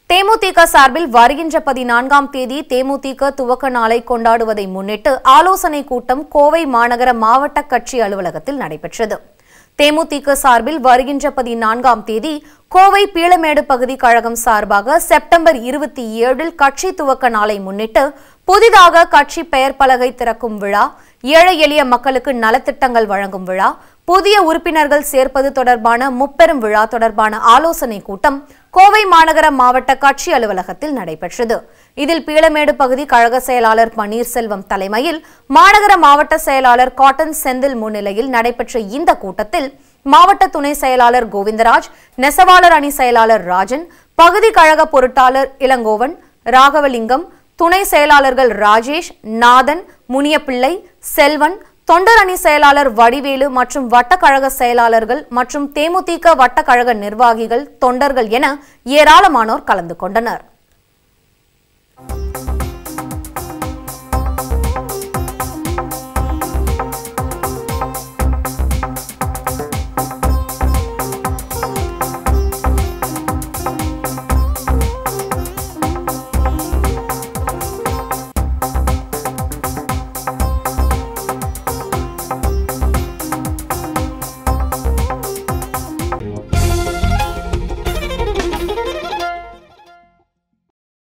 தேமுதிக சார்பில் வருகின்ற பதினான்காம் தேதி தேமுதிக துவக்க நாளை கொண்டாடுவதை முன்னிட்டு ஆலோசனை கூட்டம் கோவை மாநகர மாவட்ட கட்சி அலுவலகத்தில் நடைபெற்றது தேமுதிக சார்பில் வருகின்ற பதினான்காம் தேதி கோவை பீளமேடு பகுதி கழகம் சார்பாக செப்டம்பர் இருபத்தி ஏழில் கட்சி துவக்க நாளை முன்னிட்டு புதிதாக கட்சி பெயர் பலகை திறக்கும் விழா ஏழை எளிய மக்களுக்கு நலத்திட்டங்கள் வழங்கும் விழா புதிய உறுப்பினர்கள் சேர்ப்பது தொடர்பான முப்பெரும் விழா தொடர்பான ஆலோசனை கூட்டம் கோவை மாநகர மாவட்ட கட்சி அலுவலகத்தில் நடைபெற்றது இதில் பீளமேடு பகுதி கழக செயலாளர் பன்னீர்செல்வம் தலைமையில் மாநகர மாவட்ட செயலாளர் காட்டன் செந்தில் முன்னிலையில் நடைபெற்ற இந்த கூட்டத்தில் மாவட்ட துணை செயலாளர் கோவிந்தராஜ் நெசவாளர் அணி செயலாளர் ராஜன் பகுதி கழக பொருட்டாளர் இளங்கோவன் ராகவலிங்கம் துணை செயலாளர்கள் ராஜேஷ் நாதன் முனியப்பிள்ளை செல்வன் தொண்டர் அணி செயலாளர் வடிவேலு மற்றும் வட்டக்கழக செயலாளர்கள் மற்றும் தேமுதிக வட்டக்கழக நிர்வாகிகள் தொண்டர்கள் என ஏராளமானோர் கலந்து கொண்டனர்